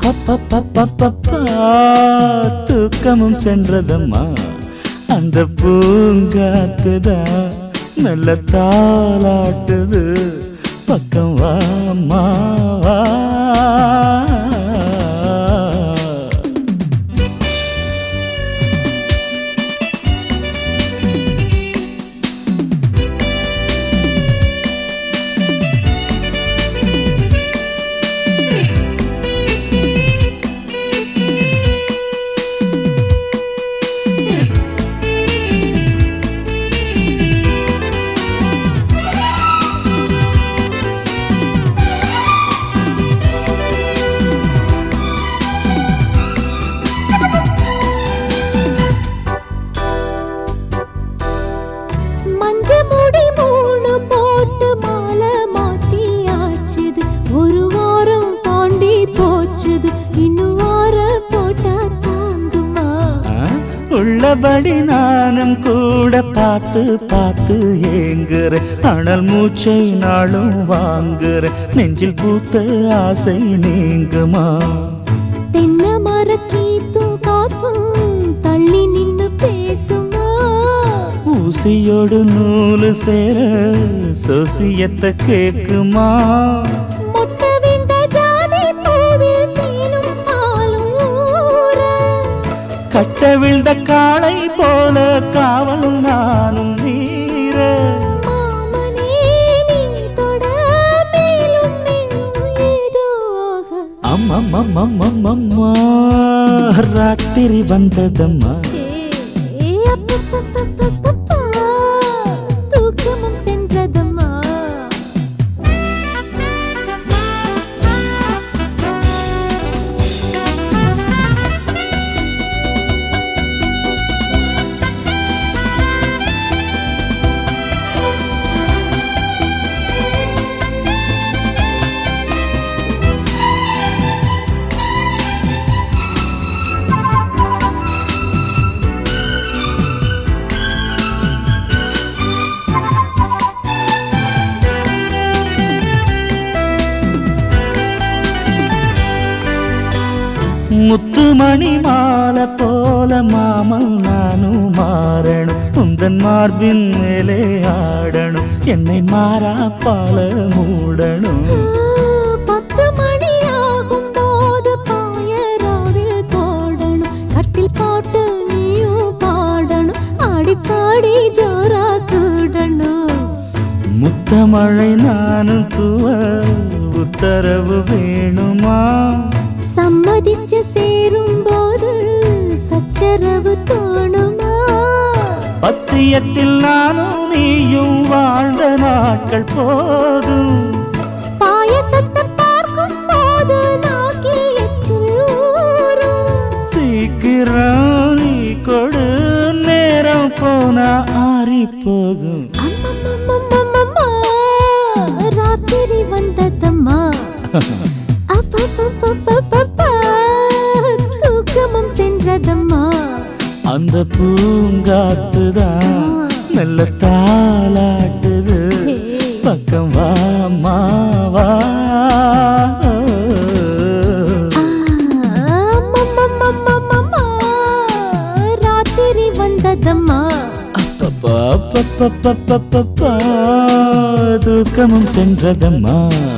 அப்பப்பப்பப்பப்பா, தூக்கமும் சென்றதம்மா அந்த பூங்காத்துதான் நல்ல தாளாட்டுது பக்கம் வாம்மா வா மஞ்ச முடி மூணு போட்டு மாலை மாத்தி ஆச்சுது ஒரு வாரம் தாண்டி போச்சுது இன்னும் வார போட்டா தாங்குமா ஆ, உள்ளபடி நானும் கூட பார்த்து பார்த்து ஏங்குற அனல் மூச்சை நாளும் வாங்குற நெஞ்சில் பூத்த ஆசை நீங்குமா தென்னை மரக்கீத்தும் காத்தும் தள்ளி நின்னு பேசுமா ஊசியோடு நூலு சேர சோசியத்தை கேக்குமா மொட்டை விண்ட ஜாதி பூவில் தேனும் பாலும் ஊற கட்ட விழுந்த காளை போல காவல் நானும் நீர மாமனே நீ தொட மேலும் மேலும் ஏதோ ஆக அம்மம்மம்மம்மம்மம்மா ராத்திரி வந்ததம்மா ஏ, அப்பப்பப்பப்பப்பா, தூக்கமும் சென்றதம்மா முத்துமணி மாலை போல மாமல் நானும் மாறணும் உந்தன் மார்பின் மேலே ஆடணும் என்னை மாறா பால மூடணும் பத்து மணி ஆகும் போது பாயராவில் போடணும் கட்டில் பாட்டு நீயும் பாடணும் ஆடி பாடி ஜோரா கூடணும் முத்தமழை நானும் தூவ உத்தரவு வேணுமா சம்மதிச்சு சேரும் போது சச்சரவு தோணுமா பத்தியத்தில் நானும் நீயும் வாழ்ந்த நாட்கள் போதும் பாயசத்தை பார்க்கும் போது நாக்கில் எச்சில் ஊறும் சீக்கிரம் நீ கொடு நேரம் போனா ஆறி போகும் அம்மம்மம்மம்மம்மம்மா, ராத்திரி வந்ததம்மா அப்பப்பப்பப்பப்பா, தூக்கமும் சென்றதம்மா அந்த பூங்காத்துதான் நல்ல தாளாட்டுது ஹே. பக்கம் வாமா வா அம்மம்மம்மம்மம்மம்மா, ராத்திரி வந்ததம்மா அப்பப்பா, அப்பப்பப்பப்பப்பப்பா, தூக்கமும் சென்றதம்மா